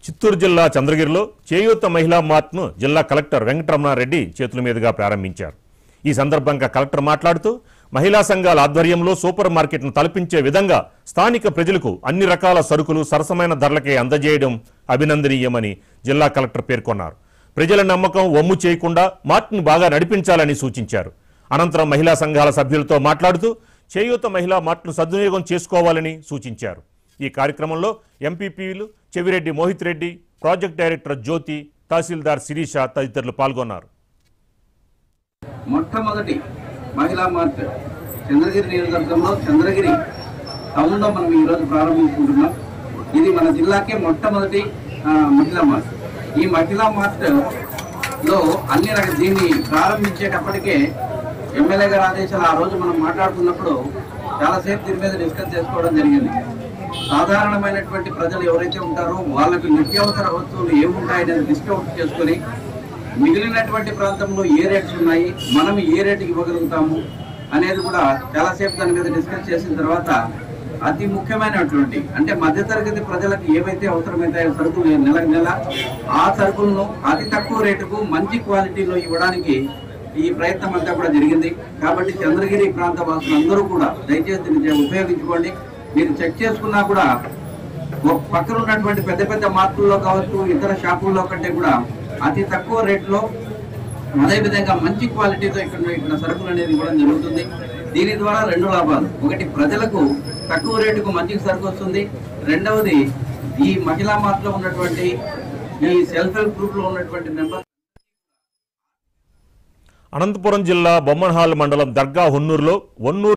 చిత్తూరు జిల్లా చంద్రగిరిలో చేయూత మహిళా మార్ట్ను జిల్లా కలెక్టర్ వెంకటరమణారెడ్డి చేతుల మీదుగా ప్రారంభించారు ఈ సందర్భంగా కలెక్టర్ మాట్లాడుతూ మహిళా సంఘాల ఆధ్వర్యంలో సూపర్ మార్కెట్ను తలపించే విధంగా స్థానిక ప్రజలకు అన్ని రకాల సరుకులు సరసమైన ధరలకే అందజేయడం అభినందనీయమని జిల్లా కలెక్టర్ పేర్కొన్నారు ప్రజల నమ్మకం వమ్ము చేయకుండా మార్ట్ను బాగా నడిపించాలని సూచించారు అనంతరం మహిళా సంఘాల సభ్యులతో మాట్లాడుతూ చేయూత మహిళా మార్ట్ను సద్వినియోగం చేసుకోవాలని సూచించారు ఈ కార్యక్రమంలో ఎంపీపీలు చెవిరెడ్డి మోహిత్ రెడ్డి ప్రాజెక్ట్ డైరెక్టర్ జ్యోతి తహసీల్దార్ శిరీష తదితరులు పాల్గొన్నారు మొట్టమొదటి మహిళా మార్ట్ చంద్రగిరి నియోజకవర్గంలో చంద్రగిరి టౌన్లో మనం ఈరోజు ప్రారంభించుకుంటున్నాం ఇది మన జిల్లాకే మొట్టమొదటి ఆ, మహిళా మార్ట్ ఈ మహిళా మార్ట్ లో అన్ని రకాల దీన్ని ప్రారంభించేటప్పటికే ఎమ్మెల్యే గారి ఆదేశాలు ఆ రోజు మనం మాట్లాడుకున్నప్పుడు చాలాసేపు దీని మీద డిస్కస్ చేసుకోవడం జరిగింది సాధారణమైనటువంటి ప్రజలు ఎవరైతే ఉంటారో వాళ్ళకు నిత్యావసర వస్తువులు ఏముంటాయనేది డిస్కౌంట్ చేసుకొని మిగిలినటువంటి ప్రాంతంలో ఏ రేట్స్ ఉన్నాయి మనం ఏ రేటుకి ఇవ్వగలుగుతాము అనేది కూడా చాలాసేపు దాని మీద డిస్కస్ చేసిన తర్వాత అతి ముఖ్యమైనటువంటి అంటే మధ్యతరగతి ప్రజలకు ఏవైతే అవసరమైతాయో సరుకులు నెల నెల ఆ సరుకులను అతి తక్కువ రేటుకు మంచి క్వాలిటీలో ఇవ్వడానికి ఈ ప్రయత్నం అంతా కూడా జరిగింది కాబట్టి చంద్రగిరి ప్రాంత వాసులందరూ కూడా దయచేసి దీన్ని ఉపయోగించుకోండి మీరు చెక్ చేసుకున్నా కూడా ఒక పక్కన ఉన్నటువంటి పెద్ద పెద్ద మార్కుల్లో కావచ్చు ఇతర షాపుల్లో కంటే కూడా అతి తక్కువ రేట్లో అదే విధంగా మంచి క్వాలిటీతో ఇక్కడ ఇక్కడ సరుకులు అనేది ఇవ్వడం జరుగుతుంది దీని ద్వారా రెండు లాభాలు ఒకటి ప్రజలకు తక్కువ రేటుకు మంచి సరుకు వస్తుంది రెండవది ఈ మహిళా మార్ట్లో ఉన్నటువంటి ఈ సెల్ఫ్ హెల్ప్ గ్రూప్ లో ఉన్నటువంటి మెంబర్ అనంతపురం జిల్లా బొమ్మన్హాల్ మండలం దర్గా హొన్నూరులో ఒన్నూరు